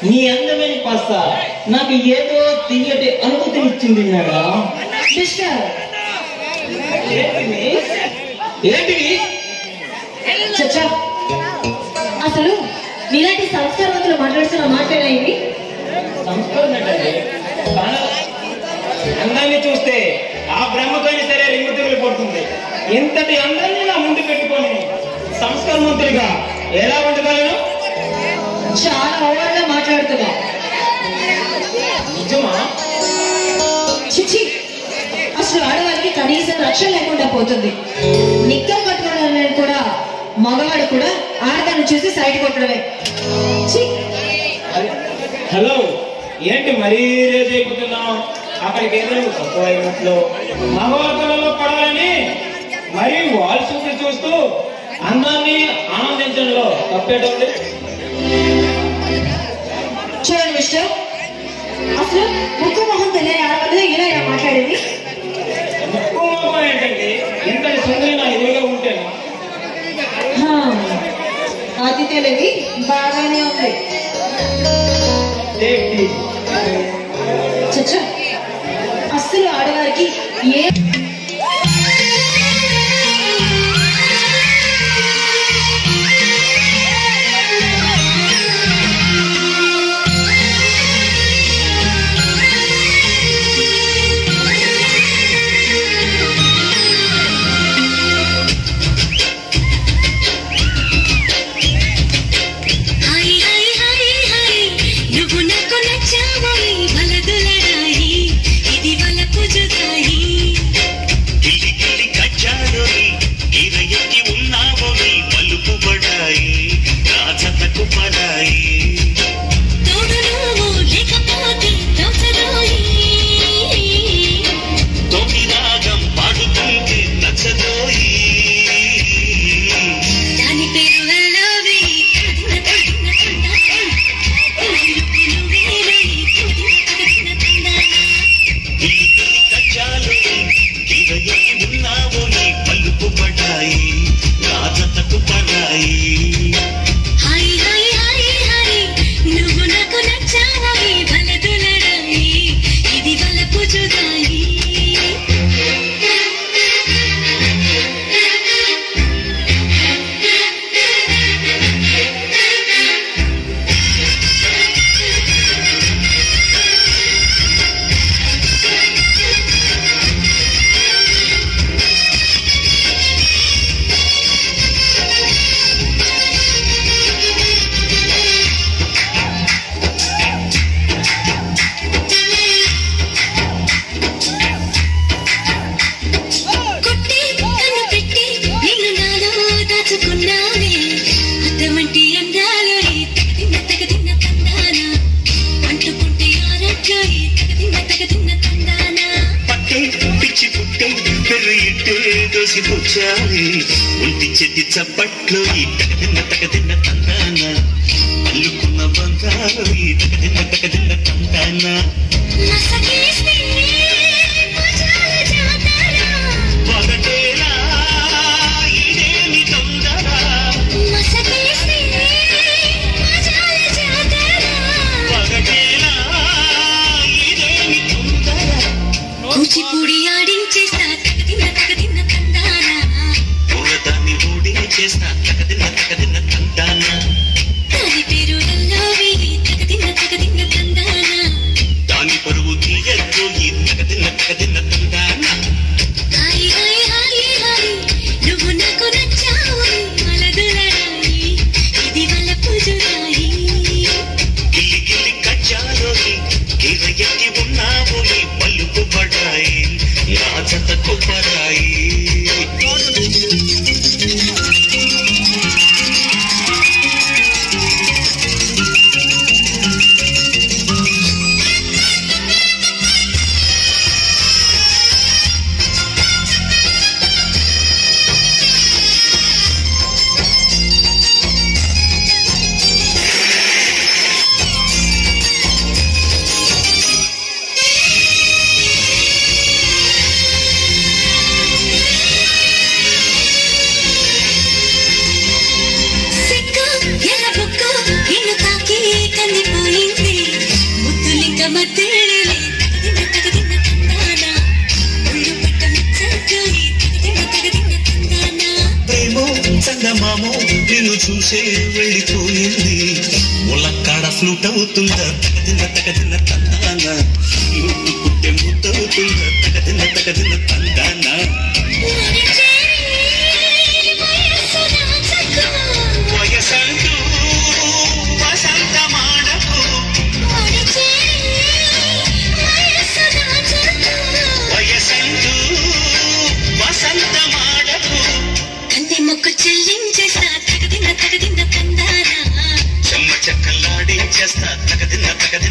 నీ అందమైన పాస్త నాకు ఏదో తీయటి అనుభూతిని ఇచ్చింది మేడం మిస్టర్ ఏంటివి ఏంటివి చచ్చా అసలు నీలాంటి సంస్కారవంతులు మాట్లాడుతున్న మాటేనా ఇవి సంస్కారం ఏంటండి ప్రాణ- అందాన్ని చూస్తే ఆ బ్రహ్మకైనా సరే రింగు తిరుగులు పడుతుంది ఇంతటి అందాన్ని నా ముందు పెట్టుకొని సంస్కారవంతుడిగా ఎలా ఉండగలను చాలా ఓవర్గా మాట్లాడుతున్నా నిజమా చిచి అసలు ఆడవారికి కనీసం రక్షణ లేకుండా పోతుంది నిక్కలు కట్టుకోవడం కూడా మగవాడు కూడా ఆడదాన్ని చూసి సైడ్ కొట్టడమే ఛీ! హలో ఏంటి మరీ రేజ్ అయిపోతున్నావు అక్కడికి ఏదో తక్కువ అయినట్లు మగవాళ్ళలో పడాలని మరీ వాల్ చూసి చూస్తూ అందాన్ని ఆనందించడంలో తప్పేటోంది చూడండి మిస్టర్ అసలు ముక్కు మొహం తెలియని ఆడవాళ్ళు ఇలా ఇలా మాట్లాడేది ముక్కు మొహం ఏంటండి ఇంతటి సుందరి నా ఎదురుగా ఉంటేనా హా, అది తెలివి బాగానే ఉంది సేఫ్టీ చచ్చా అస్సలు ఆడవారికి ఏ హాయ్ హాయ్ హాయ్ హాయ్ నువ్వు నాకు నచ్చావోయ్ వలదులరాయి ఇది వలపు జుతాయి గిల్లి గిల్లి కచ్చాడోని ఇరయకి ఉన్నావోని పలుపు బడాయి రాజతకు పడాయి తోడు నువ్వు లేకపోతే దోసరోయి తొమ్మి రాగం పాడుతుంటే నచ్చదోయి దాని పేరు వల్లవి కదిన కదిన తందాన ఊరుకులు వేలై కదిన కదిన తందాన గిల్లి గిల్లి కచ్చాడోని ఇరయకి ఉన్నావోని పలుపు బడాయి రాజతకు పడాయి హాయ్ హాయ్ హాయ్ హాయ్ నువ్వు నాకు నచ్చావోయ్ వలదులరాయి ఇది వలపు జుతాయి కొట్టి కన్ను పెట్టి నిన్ను నాలో దాచుకున్నానే అద్దమంటి అందాలో తగదిన్న తగదిన్న తందాన అంటుకుంటే ఆరట్లో తగదిన్న తగదిన్న తందాన పట్టే పిచ్చి పుట్టే పెర్రి ఇట్టే దోసి పుచ్చాలి ఒంటి చెత్తి చప్పట్లో ఈ తగదిన్న తగదిన్న తందాన అల్లుకున్న బంధాలు ఈ తగదిన్న తగదిన్న తందాన మసకేస్తే మజాల జాతర పగటేలా ఇదేమి తొందర మసకేస్తే మజాల జాతర పగటేలా ఇదేమి తొందర కూచిపూడి ఆడించేస్తా తగదిన్న తగదిన్న తందాన పూలదాన్ని ఊడి చేస్తా తగదిన్న తగదిన్న తందాన దాని పేరు లల్లావి తగదిన్న తగదిన్న తందాన చూసే వెళ్ళిపోయింది ములక్కాడ ఫ్లూట్ అవుతుందా తగదిన తగదిన తందాన ముద్దు పుట్టే ముద్దవుతుందా తగదిన తగదిన తందాన వయసంటూ వసంత మాడకు వయసంటూ వసంత మాడకు కంది మొక్కు చెల్లించేస్తా తగదిన్న తగదిన్న తందానా చెమ్మ చెక్కలాడించేస్తా తగదిన తగదిన